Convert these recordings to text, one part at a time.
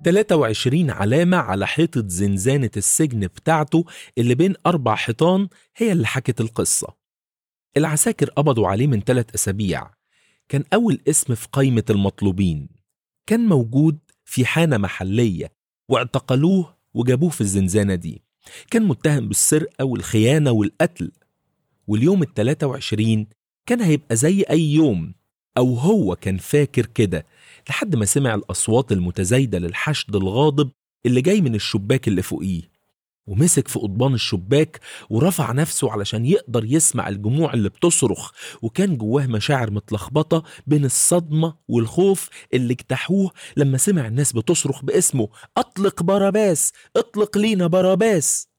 23 علامة على حيطة زنزانة السجن بتاعته اللي بين أربع حيطان هي اللي حكت القصة العساكر قبضوا عليه من ثلاث أسابيع كان أول اسم في قائمة المطلوبين كان موجود في حانة محلية واعتقلوه وجابوه في الزنزانة دي كان متهم بالسرقة والخيانة والقتل واليوم ال 23 كان هيبقى زي أي يوم أو هو كان فاكر كده لحد ما سمع الأصوات المتزايدة للحشد الغاضب اللي جاي من الشباك اللي فوقيه ومسك في قضبان الشباك ورفع نفسه علشان يقدر يسمع الجموع اللي بتصرخ وكان جواه مشاعر متلخبطة بين الصدمة والخوف اللي اجتاحوه لما سمع الناس بتصرخ باسمه أطلق باراباس اطلق لينا باراباس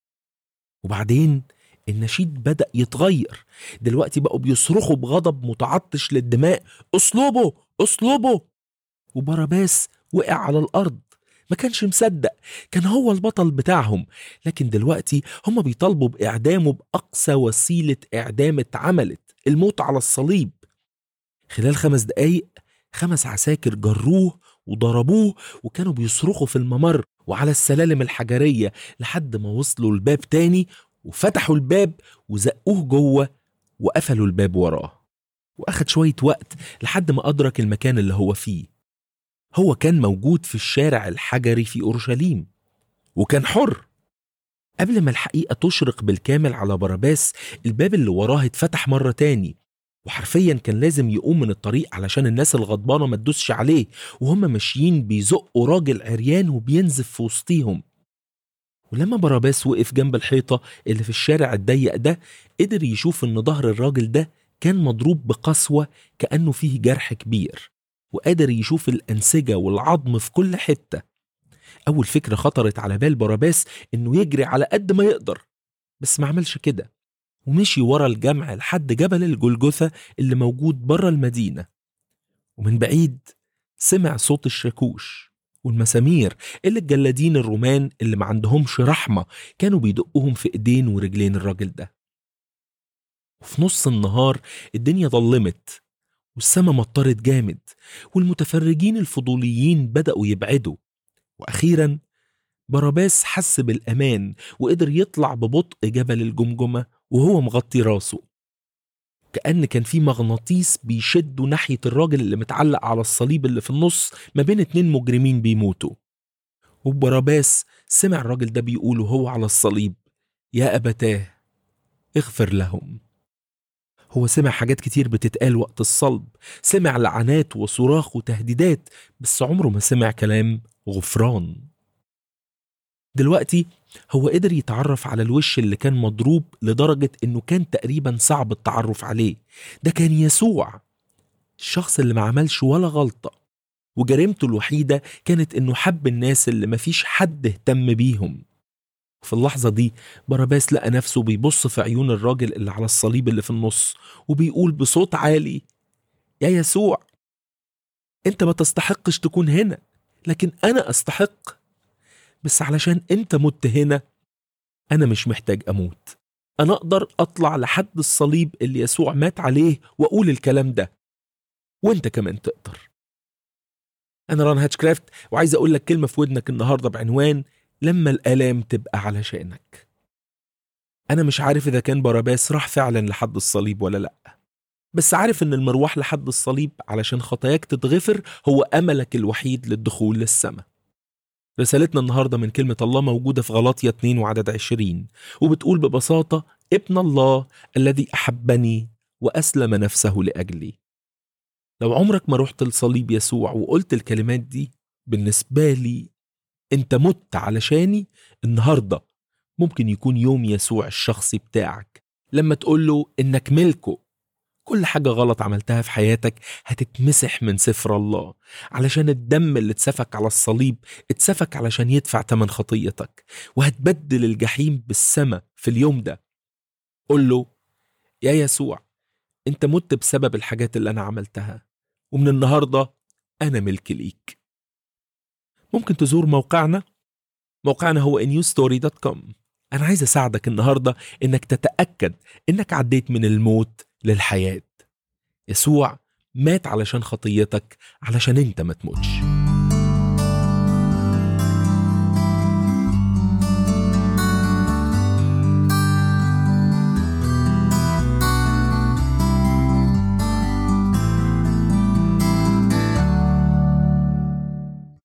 وبعدين النشيد بدأ يتغير دلوقتي بقوا بيصرخوا بغضب متعطش للدماء اصلبه اصلبه وباراباس وقع على الأرض ما كانش مصدق كان هو البطل بتاعهم لكن دلوقتي هم بيطالبوا بإعدامه بأقصى وسيلة إعدام اتعملت الموت على الصليب خلال خمس دقايق خمس عساكر جروه وضربوه وكانوا بيصرخوا في الممر وعلى السلالم الحجرية لحد ما وصلوا الباب تاني وفتحوا الباب وزقوه جوه وقفلوا الباب وراه وأخد شوية وقت لحد ما أدرك المكان اللي هو فيه هو كان موجود في الشارع الحجري في أورشليم وكان حر قبل ما الحقيقة تشرق بالكامل على باراباس الباب اللي وراه اتفتح مرة تاني وحرفيا كان لازم يقوم من الطريق علشان الناس الغضبانة ما تدوسش عليه وهم ماشيين بيزقوا راجل عريان وبينزف في وسطيهم ولما باراباس وقف جنب الحيطة اللي في الشارع الضيق ده قدر يشوف ان ظهر الراجل ده كان مضروب بقسوة كأنه فيه جرح كبير وقادر يشوف الأنسجة والعظم في كل حتة أول فكرة خطرت على بال باراباس إنه يجري على قد ما يقدر بس ما عملش كده ومشي ورا الجمع لحد جبل الجلجثة اللي موجود بره المدينة ومن بعيد سمع صوت الشاكوش والمسامير اللي الجلادين الرومان اللي ما عندهمش رحمة كانوا بيدقوهم في ايدين ورجلين الراجل ده وفي نص النهار الدنيا ضلمت والسما مطرت جامد والمتفرجين الفضوليين بدأوا يبعدوا وأخيرا باراباس حس بالأمان وقدر يطلع ببطء جبل الجمجمة وهو مغطي راسه كأن كان في مغناطيس بيشده ناحية الراجل اللي متعلق على الصليب اللي في النص ما بين اتنين مجرمين بيموتوا وباراباس سمع الراجل ده بيقول وهو على الصليب يا أبتاه اغفر لهم هو سمع حاجات كتير بتتقال وقت الصلب سمع لعنات وصراخ وتهديدات بس عمره ما سمع كلام غفران دلوقتي هو قدر يتعرف على الوش اللي كان مضروب لدرجة انه كان تقريبا صعب التعرف عليه ده كان يسوع الشخص اللي ما عملش ولا غلطة وجريمته الوحيدة كانت انه حب الناس اللي مفيش حد اهتم بيهم في اللحظة دي باراباس لقى نفسه بيبص في عيون الراجل اللي على الصليب اللي في النص وبيقول بصوت عالي يا يسوع انت ما تستحقش تكون هنا لكن انا استحق بس علشان انت مت هنا انا مش محتاج اموت انا اقدر اطلع لحد الصليب اللي يسوع مات عليه واقول الكلام ده وانت كمان تقدر انا ران هاتشكرافت وعايز اقول لك كلمه في ودنك النهارده بعنوان لما الآلام تبقى علشانك أنا مش عارف إذا كان باراباس راح فعلا لحد الصليب ولا لأ بس عارف إن المروح لحد الصليب علشان خطاياك تتغفر هو أملك الوحيد للدخول للسماء رسالتنا النهاردة من كلمة الله موجودة في غلاطية 2 وعدد 20 وبتقول ببساطة ابن الله الذي أحبني وأسلم نفسه لأجلي لو عمرك ما رحت لصليب يسوع وقلت الكلمات دي بالنسبة لي انت مت علشاني النهارده ممكن يكون يوم يسوع الشخصي بتاعك لما تقول له انك ملكه كل حاجة غلط عملتها في حياتك هتتمسح من سفر الله علشان الدم اللي اتسفك على الصليب اتسفك علشان يدفع تمن خطيتك وهتبدل الجحيم بالسما في اليوم ده قول له يا يسوع انت مت بسبب الحاجات اللي انا عملتها ومن النهاردة انا ملك ليك ممكن تزور موقعنا موقعنا هو newstory.com أنا عايز أساعدك النهاردة إنك تتأكد إنك عديت من الموت للحياة يسوع مات علشان خطيتك علشان أنت ما تموتش